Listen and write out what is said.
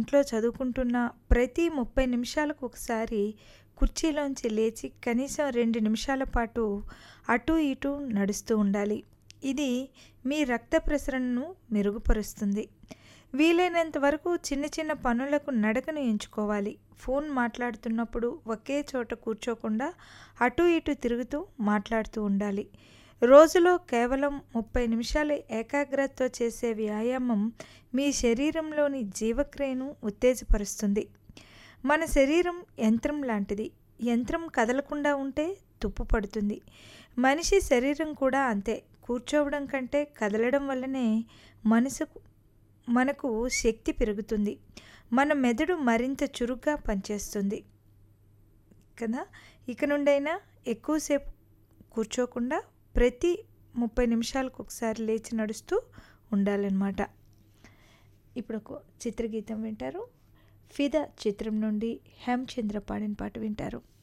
ఇంట్లో చదువుకుంటున్న ప్రతి ముప్పై నిమిషాలకు ఒకసారి కుర్చీలోంచి లేచి కనీసం రెండు నిమిషాల పాటు అటు ఇటు నడుస్తూ ఉండాలి ఇది మీ రక్త ప్రసరణను మెరుగుపరుస్తుంది వీలైనంత వరకు చిన్న చిన్న పనులకు నడకను ఎంచుకోవాలి ఫోన్ మాట్లాడుతున్నప్పుడు ఒకే చోట కూర్చోకుండా అటు ఇటు తిరుగుతూ మాట్లాడుతూ ఉండాలి రోజులో కేవలం ముప్పై నిమిషాలు ఏకాగ్రతతో చేసే వ్యాయామం మీ శరీరంలోని జీవక్రియను ఉత్తేజపరుస్తుంది మన శరీరం యంత్రం లాంటిది యంత్రం కదలకుండా ఉంటే తుప్పు పడుతుంది మనిషి శరీరం కూడా అంతే కూర్చోవడం కంటే కదలడం వల్లనే మనసుకు మనకు శక్తి పెరుగుతుంది మన మెదడు మరింత చురుగ్గా పనిచేస్తుంది కదా ఇక నుండైనా ఎక్కువసేపు కూర్చోకుండా ప్రతి ముప్పై నిమిషాలకు ఒకసారి లేచి నడుస్తూ ఉండాలన్నమాట ఇప్పుడు ఒక చిత్రగీతం వింటారు ఫిదా చిత్రం నుండి హేమచంద్ర పాడిన పాట వింటారు